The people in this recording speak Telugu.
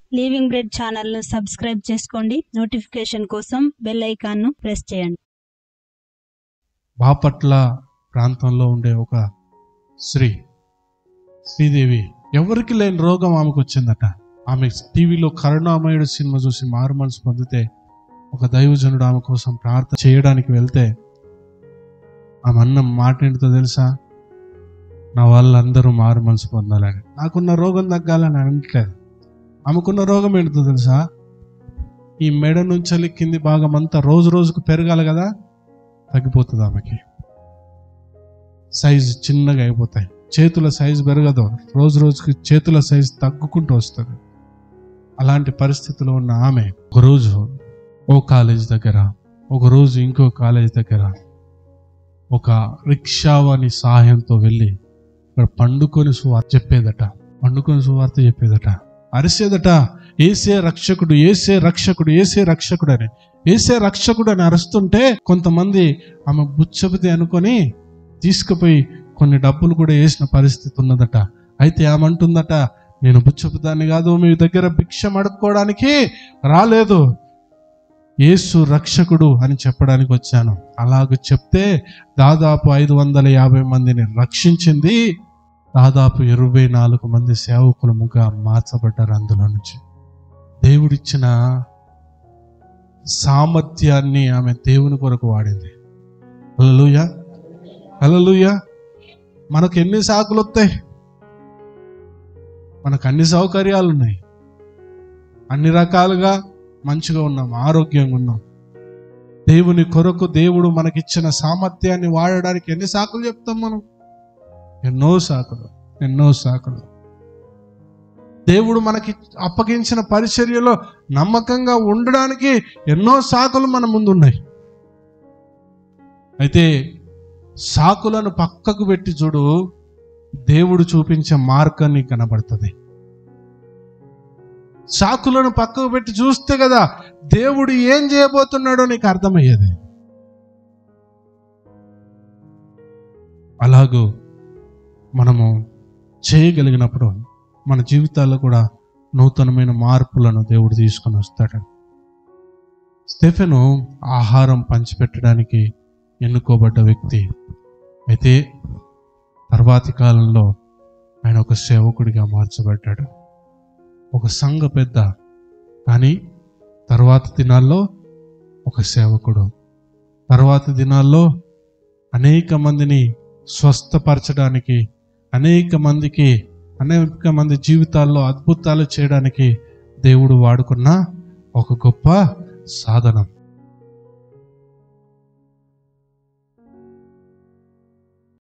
లీవింగ్ బ్రెడ్ ఛానల్ను సబ్స్క్రైబ్ చేసుకోండి నోటిఫికేషన్ కోసం బెల్ ఐకాన్ను ప్రెస్ చేయండి బాపట్ల ప్రాంతంలో ఉండే ఒక స్త్రీ శ్రీదేవి ఎవరికి లేని రోగం ఆమెకు వచ్చిందట ఆమె టీవీలో కరుణామయుడు సినిమా చూసి మారు మనసు పొందితే ఒక దైవజనుడు ఆమె కోసం ప్రార్థన చేయడానికి వెళ్తే ఆమె అన్న మాట ఏంటో తెలుసా నా వాళ్ళందరూ మారు మనసు పొందాలని నాకున్న రోగం తగ్గాలని అనట్లేదు ఆమెకున్న రోగం ఏంటో తెలుసా ఈ మెడ నుంచి కింది భాగం అంతా రోజు రోజుకు పెరగాలి కదా తగ్గిపోతుంది ఆమెకి సైజు చిన్నగా అయిపోతాయి చేతుల సైజు పెరగదు రోజు రోజుకి చేతుల సైజు తగ్గుకుంటూ వస్తుంది అలాంటి పరిస్థితిలో ఉన్న ఆమె ఒకరోజు ఓ కాలేజ్ దగ్గర ఒకరోజు ఇంకో కాలేజ్ దగ్గర ఒక రిక్షావాని సహాయంతో వెళ్ళి ఇక్కడ పండుకొని సువార్త చెప్పేదట పండుకొని సువార్త చెప్పేదట అరిసేదట ఏసే రక్షకుడు ఏసే రక్షకుడు ఏసే రక్షకుడు అని ఏసే రక్షకుడు అని అరుస్తుంటే కొంతమంది ఆమె బుచ్చబిది అనుకొని తీసుకుపోయి కొన్ని డబ్బులు కూడా వేసిన పరిస్థితి ఉన్నదట అయితే ఆమె అంటుందట నేను బుచ్చబుదాన్ని కాదు మీ దగ్గర భిక్షం అడుక్కోవడానికి రాలేదు యేసు రక్షకుడు అని చెప్పడానికి వచ్చాను అలాగ చెప్తే దాదాపు ఐదు వందల యాభై మందిని రక్షించింది దాదాపు ఇరవై నాలుగు మంది సేవకులముగా మార్చబడ్డారు అందులో నుంచి దేవుడిచ్చిన సామర్థ్యాన్ని ఆమె దేవుని కొరకు వాడింది హల్లెలూయా హల్లెలూయా మనకు ఎన్ని సాకులు వస్తాయి మనకు అన్ని సౌకర్యాలు ఉన్నాయి అన్ని రకాలుగా మంచిగా ఉన్నాం ఆరోగ్యంగా ఉన్నాం దేవుని కొరకు దేవుడు మనకిచ్చిన సామర్థ్యాన్ని వాడడానికి ఎన్ని సాకులు చెప్తాం మనం ఎన్నో సాకులు ఎన్నో సాకులు దేవుడు మనకి అప్పగించిన పరిచర్యలో నమ్మకంగా ఉండడానికి ఎన్నో సాకులు మన ముందు ఉన్నాయి అయితే సాకులను పక్కకు పెట్టి చూడు దేవుడు చూపించే మార్గం నీకు కనబడుతుంది సాకులను పక్కకు పెట్టి చూస్తే కదా దేవుడు ఏం చేయబోతున్నాడో నీకు అర్థమయ్యేది అలాగూ మనము చేయగలిగినప్పుడు మన జీవితాల్లో కూడా నూతనమైన మార్పులను దేవుడు తీసుకొని వస్తాడు స్టెఫెను ఆహారం పంచిపెట్టడానికి ఎన్నుకోబడ్డ వ్యక్తి అయితే తర్వాతి కాలంలో ఆయన ఒక సేవకుడిగా మార్చబడ్డాడు ఒక సంఘ పెద్ద కానీ తర్వాత దినాల్లో ఒక సేవకుడు తర్వాత దినాల్లో అనేక మందిని స్వస్థపరచడానికి అనేక మందికి అనేక మంది జీవితాల్లో అద్భుతాలు చేయడానికి దేవుడు వాడుకున్న ఒక గొప్ప సాధనం